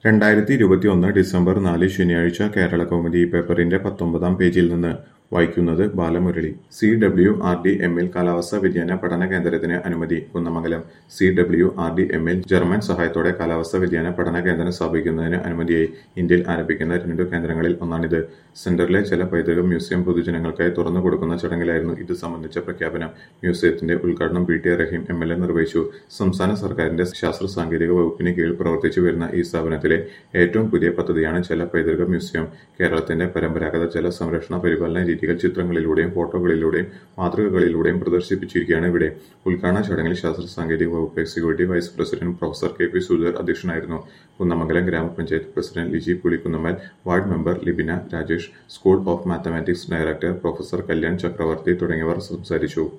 രണ്ടായിരത്തി ഇരുപത്തിയൊന്ന് ഡിസംബർ നാല് ശനിയാഴ്ച കേരളകൗമുദി പേപ്പറിന്റെ പത്തൊമ്പതാം പേജിൽ നിന്ന് വായിക്കുന്നത് Balamurali C W R D എമ്മിൽ കാലാവസ്ഥാ വ്യതിയാന പഠന കേന്ദ്രത്തിന് അനുമതി Kunnamangalam C W R D എമ്മിൽ ജർമ്മൻ സഹായത്തോടെ കാലാവസ്ഥാ വ്യതിയാന പഠന കേന്ദ്രം സ്ഥാപിക്കുന്നതിന് അനുമതിയായി ഇന്ത്യയിൽ ആരംഭിക്കുന്ന രണ്ടു കേന്ദ്രങ്ങളിൽ ഒന്നാണിത് സെന്ററിലെ ജല പൈതൃക മ്യൂസിയം പൊതുജനങ്ങൾക്കായി തുറന്നു കൊടുക്കുന്ന ചടങ്ങിലായിരുന്നു ഇത് സംബന്ധിച്ച പ്രഖ്യാപനം മ്യൂസിയത്തിന്റെ ഉദ്ഘാടനം P T Rahim M L A നിർവഹിച്ചു സംസ്ഥാന സർക്കാരിന്റെ ശാസ്ത്ര സാങ്കേതിക വകുപ്പിന് കീഴിൽ പ്രവർത്തിച്ചു വരുന്ന ഈ സ്ഥാപനത്തിലെ ഏറ്റവും പുതിയ പദ്ധതിയാണ് ജല പൈതൃക മ്യൂസിയം കേരളത്തിന്റെ പരമ്പരാഗത ജല സംരക്ഷണ പരിപാലന രീതികൾ ചിത്രങ്ങളിലൂടെയും ഫോട്ടോകളിലൂടെയും മാതൃകകളിലൂടെയും പ്രദർശിപ്പിച്ചിരിക്കുകയാണ് ഇവിടെ ഉദ്ഘാടന ചടങ്ങിൽ ശാസ്ത്ര സാങ്കേതിക വകുപ്പ് executive vice president professor K P Sudheer അധ്യക്ഷനായിരുന്നു കുന്നമംഗലം ഗ്രാമപഞ്ചായത്ത് president Liji Pulikkunnammal ward member Libina Rajesh school of mathematics director professor Kalyan Chakravarthy തുടങ്ങിയവർ സംസാരിച്ചു